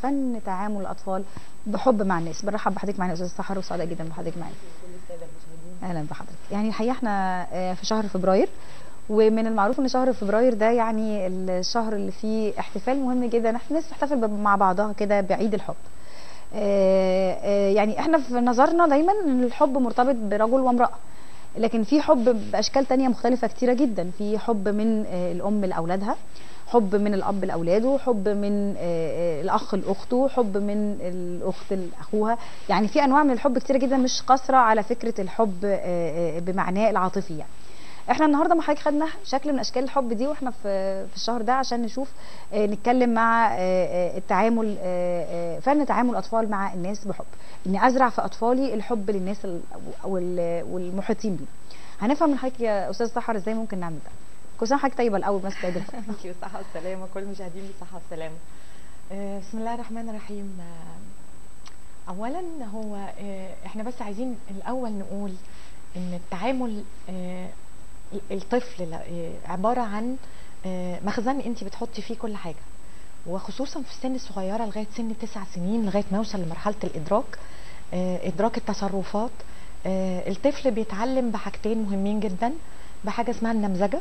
فن تعامل الاطفال بحب مع الناس برحب بحضرتك معانا يا استاذ سحر وسعيده جدا بحضرتك معانا اهلا بحضرتك يعني الحقيقه احنا آه، في شهر فبراير ومن المعروف ان شهر فبراير ده يعني الشهر اللي فيه احتفال مهم جدا احنا الناس تحتفل ب- مع بعضها كده بعيد الحب آه، آه، يعني احنا في نظرنا دايما ان الحب مرتبط برجل وامراه لكن في حب باشكال تانية مختلفه كتيره جدا في حب من آه، الام لاولادها حب من الاب لاولاده حب من آه، آه، الاخ لاخته حب من الاخت لاخوها يعني في انواع من الحب كتيره جدا مش قاصره على فكره الحب آه، آه، بمعناه العاطفي يعني احنا النهارده مع حضرتك خدنا شكل من اشكال الحب دي واحنا في في الشهر ده عشان نشوف آه، نتكلم مع آه، آه، التعامل آه، آه، فن تعامل الاطفال مع الناس بحب اني ازرع في اطفالي الحب للناس ال- وال- والمحيطين بيه هنفهم من حضرتك يا استاذ سحر ازاي ممكن نعمل ده كل سنه وحضرتك طيبه الاول بس عيد الحب ثانك يو صحة والسلامة كل المشاهدين بالصحة والسلامة آه، بسم الله الرحمن الرحيم آه، أولا هو آه، احنا بس عايزين الأول نقول إن التعامل آه، الطفل لا- آه، عبارة عن آه، مخزن أنت بتحطي فيه كل حاجة وخصوصا في السن الصغيرة لغاية سن تسع سنين لغاية ما يوصل لمرحلة الإدراك آه، إدراك التصرفات آه، الطفل بيتعلم بحاجتين مهمين جدا بحاجة اسمها النمذجة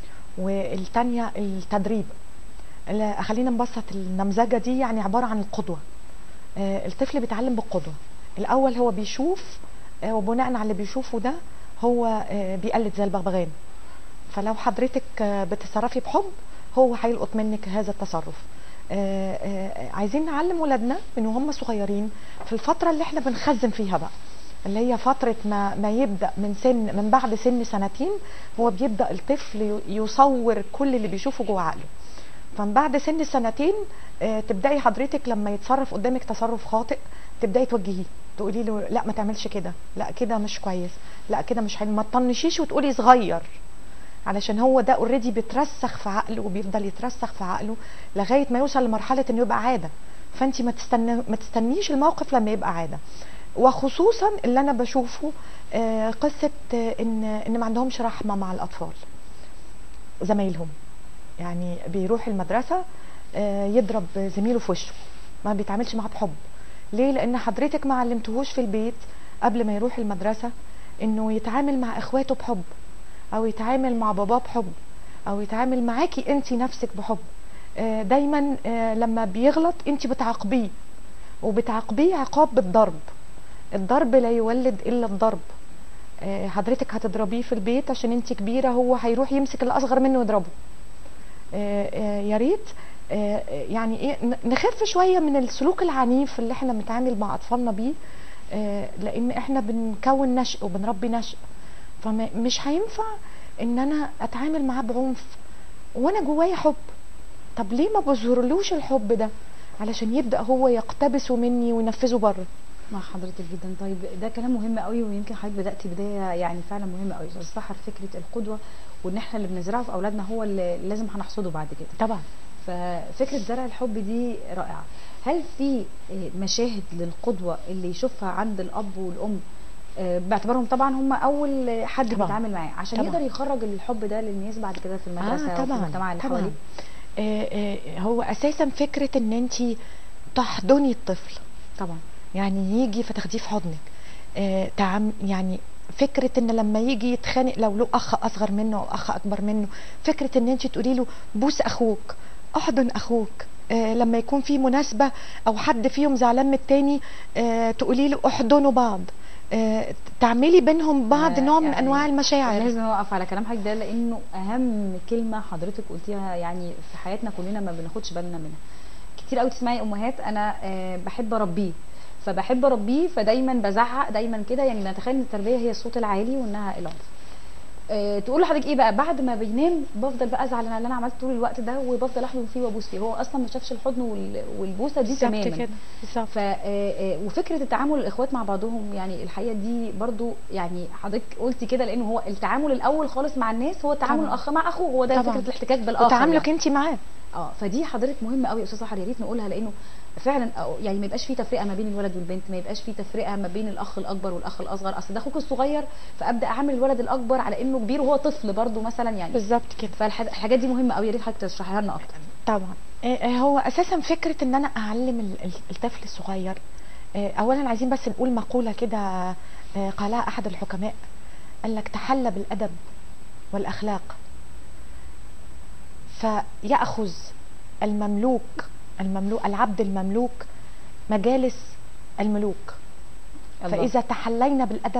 والتانية التدريب لا، خلينا نبسط النمذجة دي يعني عبارة عن القدوة آه، الطفل بيتعلم بالقدوة الأول هو بيشوف آه، وبناء على اللي بيشوفه ده هو آه، بيقلد زي البغبغان فلو حضرتك آه، بتتصرفي بحب هو هيلقط منك هذا التصرف آه، آه، عايزين نعلم ولادنا من وهم صغيرين في الفترة اللي احنا بنخزن فيها بقى اللي هي فترة ما, ما يبدأ من سن من بعد سن سنتين هو بيبدأ الطفل ي- يصور كل اللي بيشوفه جوه عقله فمن بعد سن السنتين آه، تبدأي حضرتك لما يتصرف قدامك تصرف خاطئ تبدأي توجهيه تقولي له لا ما تعملش كده لا كده مش كويس لا كده مش حلو ما تطنشيش وتقولي صغير علشان هو ده اوريدي بيترسخ في عقله وبيفضل يترسخ في عقله لغايه ما يوصل لمرحله انه يبقى عاده فانت ما تستنى ما تستنيش الموقف لما يبقى عاده وخصوصا اللي انا بشوفه آه، قصه آه، ان ان ما عندهمش رحمه مع الاطفال زمايلهم يعني بيروح المدرسه آه، يضرب زميله في وشه ما بيتعاملش معاه بحب ليه لان حضرتك ما علمتهوش في البيت قبل ما يروح المدرسه انه يتعامل مع اخواته بحب او يتعامل مع باباه بحب او يتعامل معاكي انت نفسك بحب آه، دايما آه، لما بيغلط انت بتعاقبيه وبتعاقبيه عقاب بالضرب الضرب لا يولد الا الضرب آه، حضرتك هتضربيه في البيت عشان انت كبيره هو هيروح يمسك الاصغر منه ويضربه آه، آه، يا ريت آه، آه، يعني ايه ن- نخف شويه من السلوك العنيف اللي احنا بنتعامل مع اطفالنا بيه آه، لان احنا بنكون نشء وبنربي نشء فمش هينفع ان انا اتعامل معاه بعنف وانا جوايا حب طب ليه ما بظهرلوش الحب ده علشان يبدا هو يقتبسه مني وينفذه بره مع حضرتك جدا طيب ده كلام مهم قوي ويمكن حضرتك بداتي بدايه يعني فعلا مهمه قوي استاذ سحر فكره القدوه وان احنا اللي بنزرعه في اولادنا هو اللي لازم هنحصده بعد كده طبعا ففكره زرع الحب دي رائعه هل في آه، مشاهد للقدوه اللي يشوفها عند الاب والام آه، باعتبارهم طبعا هم اول حد طبعاً. بيتعامل معاه عشان طبعاً. يقدر يخرج الحب ده للناس بعد كده في المدرسه آه وفي طبعا المجتمع اللي طبعا حواليه آه آه هو اساسا فكره ان انت تحضني الطفل طبعا يعني يجي فتاخديه في حضنك آه تعم يعني فكره ان لما يجي يتخانق لو له اخ اصغر منه او اخ اكبر منه فكره ان انت تقولي له بوس اخوك احضن اخوك آه لما يكون في مناسبه او حد فيهم زعلان من التاني آه تقولي له احضنوا بعض آه تعملي بينهم بعض آه، نوع من يعني انواع المشاعر لازم نوقف على كلام حضرتك ده لانه اهم كلمه حضرتك قلتيها يعني في حياتنا كلنا ما بناخدش بالنا منها كتير قوي تسمعي امهات انا آه، بحب اربيه فبحب اربيه فدايما بزعق دايما كده يعني نتخيل ان التربيه هي الصوت العالي وانها العنف آه، تقول لحضرتك ايه بقى بعد ما بينام بفضل بقى ازعل انا اللي انا عملت طول الوقت ده وبفضل احضن فيه وابوس فيه هو اصلا ما شافش الحضن وال- والبوسه دي بالظبط تماما كده بالظبط ف آه، آه، وفكره التعامل الاخوات مع بعضهم يعني الحقيقه دي برضو يعني حضرتك قلتي كده لانه هو التعامل الاول خالص مع الناس هو التعامل طبعاً. الاخ مع اخوه هو ده طبعاً. فكره الاحتكاك بالاخر وتعاملك يعني. انت معاه اه فدي حضرتك مهمه قوي يا استاذ سحر يا ريت نقولها لانه فعلا أو- يعني ما يبقاش في تفرقه ما بين الولد والبنت ما يبقاش في تفرقه ما بين الاخ الاكبر والاخ الاصغر اصل ده اخوك الصغير فابدا اعامل الولد الاكبر على انه كبير وهو طفل برضو مثلا يعني بالظبط كده فالحاجات دي مهمه قوي يا ريت حضرتك تشرحيها لنا اكتر طبعا آه، هو اساسا فكره ان انا اعلم ال- ال- الطفل الصغير آه، اولا عايزين بس نقول مقوله كده آه، قالها احد الحكماء قال لك تحلى بالادب والاخلاق فياخذ المملوك المملوك العبد المملوك مجالس الملوك الله. فاذا تحلينا بالادب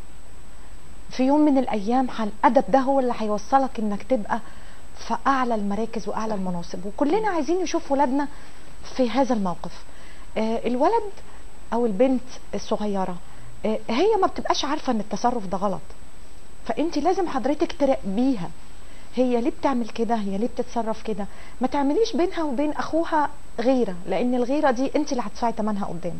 في يوم من الايام ح- الادب ده هو اللي هيوصلك انك تبقى في اعلى المراكز واعلى المناصب وكلنا عايزين نشوف ولادنا في هذا الموقف آه، الولد او البنت الصغيره آه، هي ما بتبقاش عارفه ان التصرف ده غلط فانت لازم حضرتك تراقبيها هي ليه بتعمل كده هي ليه بتتصرف كده ما تعمليش بينها وبين اخوها غيره لان الغيره دي انت اللي هتدفعي ثمنها قدام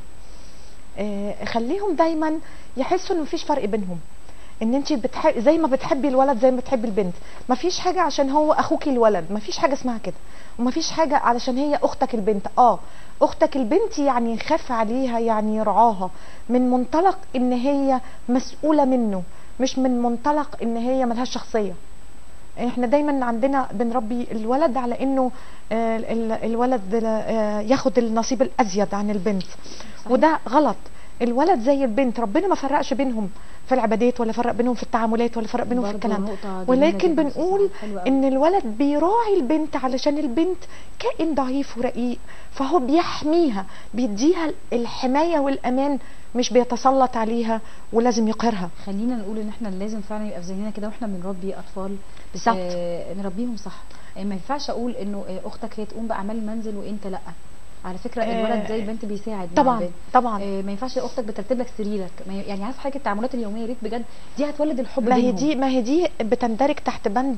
آه، خليهم دايما يحسوا ان مفيش فرق بينهم ان انت بتحب زي ما بتحبي الولد زي ما بتحبي البنت مفيش حاجه عشان هو اخوكي الولد مفيش حاجه اسمها كده ومفيش حاجه علشان هي اختك البنت اه اختك البنت يعني خاف عليها يعني يرعاها من منطلق ان هي مسؤوله منه مش من منطلق ان هي ملهاش شخصيه احنا دايما عندنا بنربي الولد على انه آه، ال- الولد آه، ياخد النصيب الازيد عن البنت صحيح. وده غلط الولد زي البنت ربنا ما فرقش بينهم في العبادات ولا فرق بينهم في التعاملات ولا فرق بينهم في برضو الكلام ده نقطة جميلة ولكن جدا أستاذ بنقول سعاد. حلوة أوي. ان الولد بيراعي البنت علشان البنت كائن ضعيف ورقيق فهو بيحميها بيديها الحمايه والامان مش بيتسلط عليها ولازم يقهرها خلينا نقول ان احنا لازم فعلا يبقى في ذهننا كده واحنا بنربي اطفال بالظبط. آه نربيهم صح آه ما ينفعش اقول انه آه اختك هي تقوم باعمال المنزل وانت لا على فكره آه، الولد زي البنت بيساعد مع طبعا البنت. طبعا آه ما ينفعش اختك بترتب لك سريرك ما ي- يعني عارف حاجه التعاملات اليوميه يا ريت بجد دي هتولد الحب ما هي بينهم. دي ما هي دي بتندرج تحت بند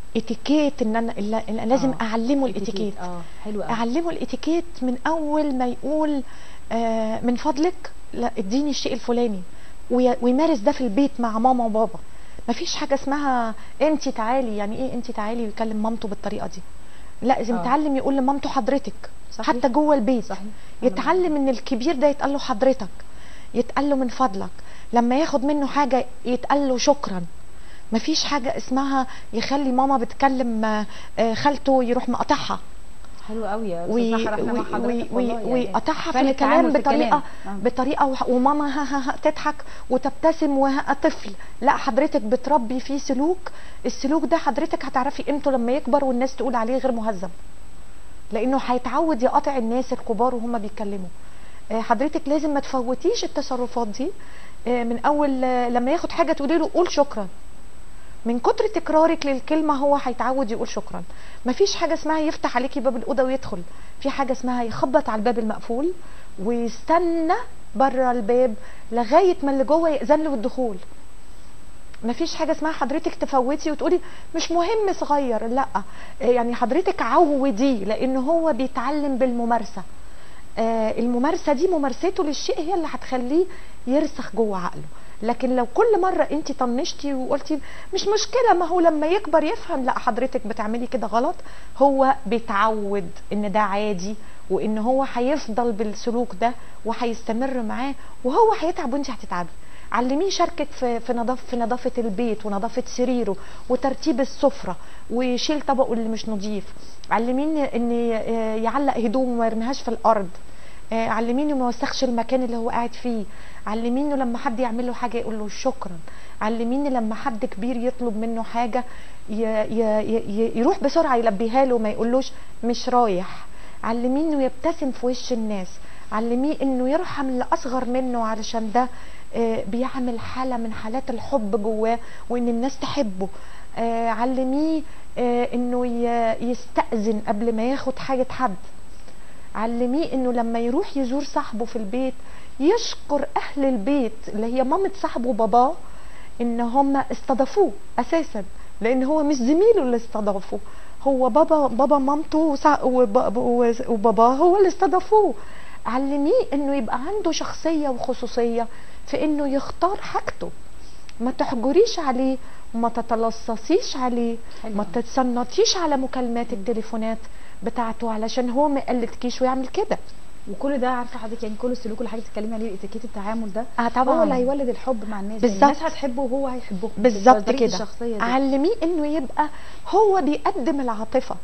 اتيكيت ان انا إلا- إلا لازم آه، اعلمه الاتيكيت اه حلو قوي اعلمه الاتيكيت من اول ما يقول آه من فضلك لا اديني الشيء الفلاني وي- ويمارس ده في البيت مع ماما وبابا مفيش حاجه اسمها انت تعالي يعني ايه انت تعالي ويكلم مامته بالطريقه دي لا لازم آه. يتعلم يقول لمامته حضرتك صحيح. حتى جوه البيت صحيح أنا يتعلم ان الكبير ده يتقال له حضرتك يتقال له من فضلك لما ياخد منه حاجه يتقال له شكرا مفيش حاجه اسمها يخلي ماما بتكلم آه، آه، خالته يروح مقاطعها حلو قوي يا وي- استاذ سحر احنا مع وي- حضرتك وي- والله وي- يعني. ويقطعها في فعلا الكلام التعامل في بطريقه الكلام. آه. بطريقه وح- وماما ها ها ها تضحك وتبتسم وها طفل لا حضرتك بتربي فيه سلوك السلوك ده حضرتك هتعرفي قيمته لما يكبر والناس تقول عليه غير مهذب لانه هيتعود يقاطع الناس الكبار وهم بيتكلموا آه، حضرتك لازم ما تفوتيش التصرفات دي آه، من اول آه، لما ياخد حاجه تقولي له قول شكرا من كتر تكرارك للكلمه هو هيتعود يقول شكرا مفيش حاجه اسمها يفتح عليكي باب الاوضه ويدخل في حاجه اسمها يخبط على الباب المقفول ويستنى بره الباب لغايه ما اللي جوه ياذن له بالدخول مفيش حاجه اسمها حضرتك تفوتي وتقولي مش مهم صغير لا يعني حضرتك عودي لان هو بيتعلم بالممارسه آه، الممارسه دي ممارسته للشيء هي اللي هتخليه يرسخ جوه عقله لكن لو كل مره انت طنشتي وقلتي مش مشكله ما هو لما يكبر يفهم لا حضرتك بتعملي كده غلط هو بيتعود ان ده عادي وان هو هيفضل بالسلوك ده وهيستمر معاه وهو هيتعب وانت هتتعبي علميه يشاركك في في نظافه في نظافه البيت ونظافه سريره وترتيب السفره ويشيل طبقه اللي مش نظيف علميه ان آه، يعلق هدومه وما يرميهاش في الارض آه، علمينه ما يوسخش المكان اللي هو قاعد فيه علمينه لما حد يعمل له حاجه يقول له شكرا علميني لما حد كبير يطلب منه حاجه ي ي ي يروح بسرعه يلبيها له ما يقولوش مش رايح علمينه يبتسم في وش الناس علميه انه يرحم اللي اصغر منه علشان ده آه، بيعمل حاله من حالات الحب جواه وان الناس تحبه آه، علميه آه، انه ي- يستأذن قبل ما ياخد حاجه حد علميه انه لما يروح يزور صاحبه في البيت يشكر اهل البيت اللي هي مامة صاحبه وباباه ان هم استضافوه اساسا لان هو مش زميله اللي استضافه هو بابا بابا مامته وسا- وب- وب- وباباه هو اللي استضافوه علميه انه يبقى عنده شخصيه وخصوصيه في انه يختار حاجته ما تحجريش عليه وما تتلصصيش عليه حلو ما أوي. تتصنطيش على مكالمات التليفونات بتاعته علشان هو ما يقلدكيش ويعمل كده وكل ده عارفه حضرتك يعني كل السلوك اللي حضرتك بتتكلمي عليه الاتيكيت التعامل ده اه هو اللي هيولد الحب مع الناس بالظبط. الناس هتحبه وهو هيحبهم بالظبط طريقة كده الشخصيه دي علميه انه يبقى هو بيقدم العاطفه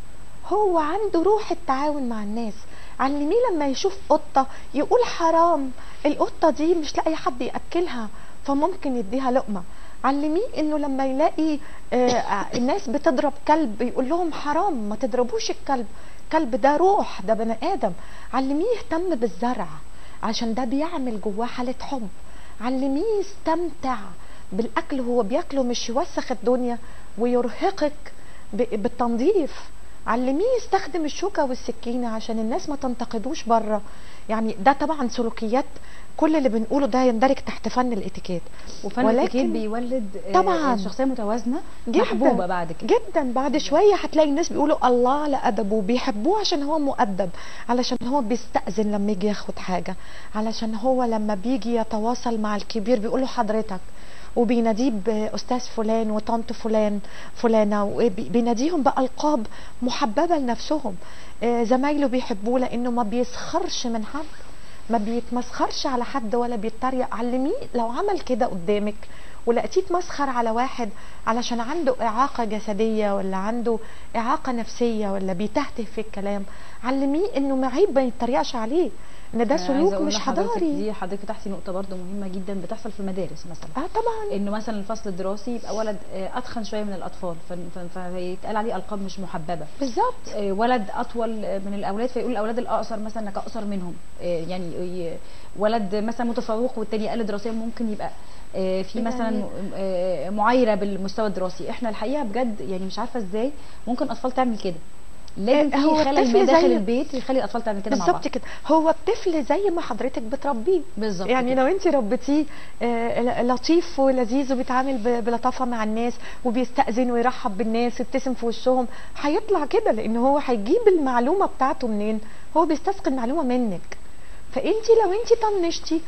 هو عنده روح التعاون مع الناس علميه لما يشوف قطة يقول حرام القطة دي مش لاقي حد يأكلها فممكن يديها لقمة علميه انه لما يلاقي آه الناس بتضرب كلب يقول لهم حرام ما تضربوش الكلب كلب ده روح ده بني ادم علميه يهتم بالزرع عشان ده بيعمل جواه حالة حب علميه يستمتع بالاكل هو بياكله مش يوسخ الدنيا ويرهقك ب- بالتنظيف علميه يستخدم الشوكة والسكينة عشان الناس ما تنتقدوش بره يعني ده طبعا سلوكيات كل اللي بنقوله ده يندرج تحت فن الاتيكيت وفن ولكن- الاتيكيت بيولد آه، طبعاً. شخصيه متوازنه جداً. محبوبه بعد كده جدا بعد شويه هتلاقي الناس بيقولوا الله على ادبه بيحبوه عشان هو مؤدب علشان هو بيستأذن لما يجي ياخد حاجه علشان هو لما بيجي يتواصل مع الكبير بيقول له حضرتك وبيناديه باستاذ فلان وطنط فلان فلانه وبيناديهم بالقاب محببه لنفسهم آه، زمايله بيحبوه لانه ما بيسخرش من حد ما بيتمسخرش على حد ولا بيتريق علميه لو عمل كده قدامك ولقيتيه اتمسخر على واحد علشان عنده إعاقة جسدية ولا عنده إعاقة نفسية ولا بيتهته في الكلام علميه إنه معيب ما يتريقش عليه إن ده أنا عايزة سلوك أقول مش لحضرتك حضاري دي حضرتك فتحتي نقطه برضو مهمه جدا بتحصل في المدارس مثلا اه طبعا انه مثلا الفصل الدراسي يبقى ولد آه، اتخن شويه من الاطفال ف- ف- فيتقال عليه القاب مش محببه بالظبط آه، ولد اطول من الاولاد فيقول الاولاد الاقصر مثلا انك اقصر منهم آه، يعني ي- ولد مثلا متفوق والتاني اقل دراسيا ممكن يبقى آه، في يعني- مثلا آه، معايره بالمستوى الدراسي احنا الحقيقه بجد يعني مش عارفه ازاي ممكن اطفال تعمل كده لازم هو في خلل الطفل ما داخل زي- البيت يخلي الاطفال تعمل كده مع بعض بالظبط كده هو الطفل زي ما حضرتك بتربيه بالظبط يعني كده. لو انت ربيتيه آه، ل- لطيف ولذيذ وبيتعامل ب- بلطافه مع الناس وبيستأذن ويرحب بالناس ويبتسم في وشهم هيطلع كده لان هو هيجيب المعلومه بتاعته منين هو بيستسقي المعلومه منك فانت لو انت طنشتي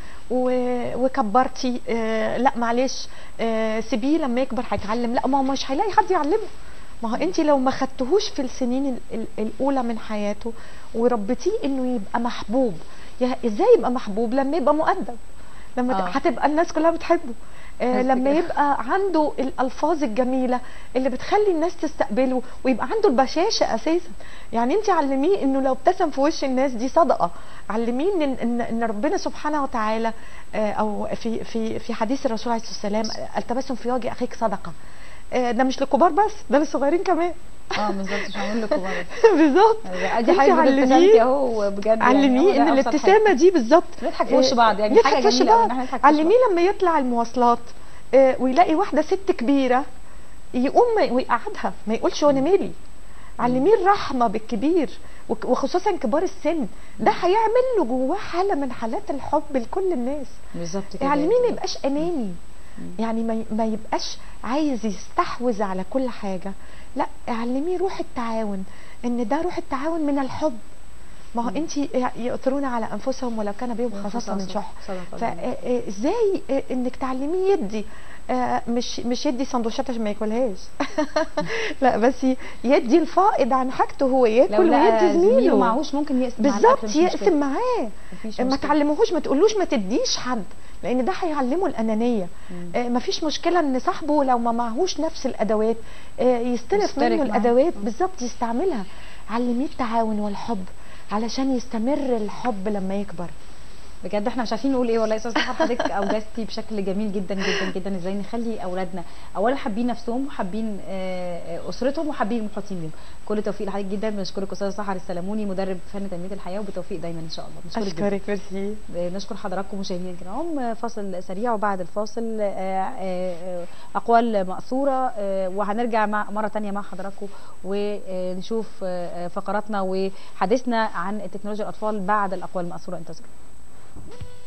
و- وكبرتي آه لا معلش آه سيبيه لما يكبر هيتعلم لا ما هو مش هيلاقي حد يعلمه ما هو انت لو ما خدتهوش في السنين ال- ال- الاولى من حياته وربيتيه انه يبقى محبوب يا ازاي يبقى محبوب لما يبقى مؤدب لما آه. ت- هتبقى الناس كلها بتحبه آه بس لما كده. يبقى عنده الالفاظ الجميله اللي بتخلي الناس تستقبله ويبقى عنده البشاشه اساسا يعني انت علميه انه لو ابتسم في وش الناس دي صدقه علميه ان ان, إن ربنا سبحانه وتعالى آه، او في في في حديث الرسول عليه الصلاه والسلام آه، التبسم في وجه اخيك صدقه آه، ده مش للكبار بس ده للصغيرين كمان اه بالظبط مش هقول لكم برضه بالظبط دي انت حاجه علميه- ابتسامتي اهو بجد يعني هو علميه ده ان أبسط حاجة. الابتسامه دي بالظبط نضحك في وش بعض يعني نضحك حاجه في وش جميله أوي بعض إن احنا نضحك في وش علميه لما يطلع المواصلات آه، ويلاقي واحده ست كبيره يقوم ما- ويقعدها ما يقولش وانا مالي علميه الرحمه بالكبير وك- وخصوصا كبار السن ده هيعمل له جواه حاله من حالات الحب لكل الناس بالظبط كده علميه ما يبقاش اناني يعني ما ي- ما يبقاش عايز يستحوذ على كل حاجه لا علميه روح التعاون ان ده روح التعاون من الحب ما هو مم. انت يؤثرون على انفسهم ولو كان بهم خصاصه من شح صدقة الله. فازاي انك تعلميه يدي آه، مش مش يدي سندوتشات عشان ما ياكلهاش لا بس ي- يدي الفائض عن حاجته هو لو ياكل لقى ويدي زميله زميله معهوش ممكن يقسم مع الأكل، بالظبط مفيش يقسم مشكلة. معاه مفيش ما مشكلة. تعلموهوش ما تقولوش ما تديش حد لان ده هيعلمه الانانيه مم. آه مفيش مشكله ان صاحبه لو ما معهوش نفس الادوات آه يستلف يشترك منه معاه. الادوات مم. بالظبط يستعملها علميه التعاون والحب علشان يستمر الحب لما يكبر بجد احنا مش عارفين نقول ايه والله يا استاذ سحر حضرتك اوجزتي بشكل جميل جدا جدا جدا ازاي نخلي اولادنا اولا حابين نفسهم وحابين آه، آه، اسرتهم وحابين محاطين بيهم كل توفيق لحضرتك جدا بنشكرك استاذ سحر السلاموني مدرب فن تنميه الحياه وبالتوفيق دايما ان شاء الله بنشكرك جدا اشكرك ميرسي نشكر حضراتكم مشاهدينا الكرام فاصل سريع وبعد الفاصل آه، آه، اقوال ماثوره آه، وهنرجع مع مره تانية مع حضراتكم ونشوف آه، فقراتنا وحديثنا عن تكنولوجيا الاطفال بعد الاقوال الماثوره انتظروا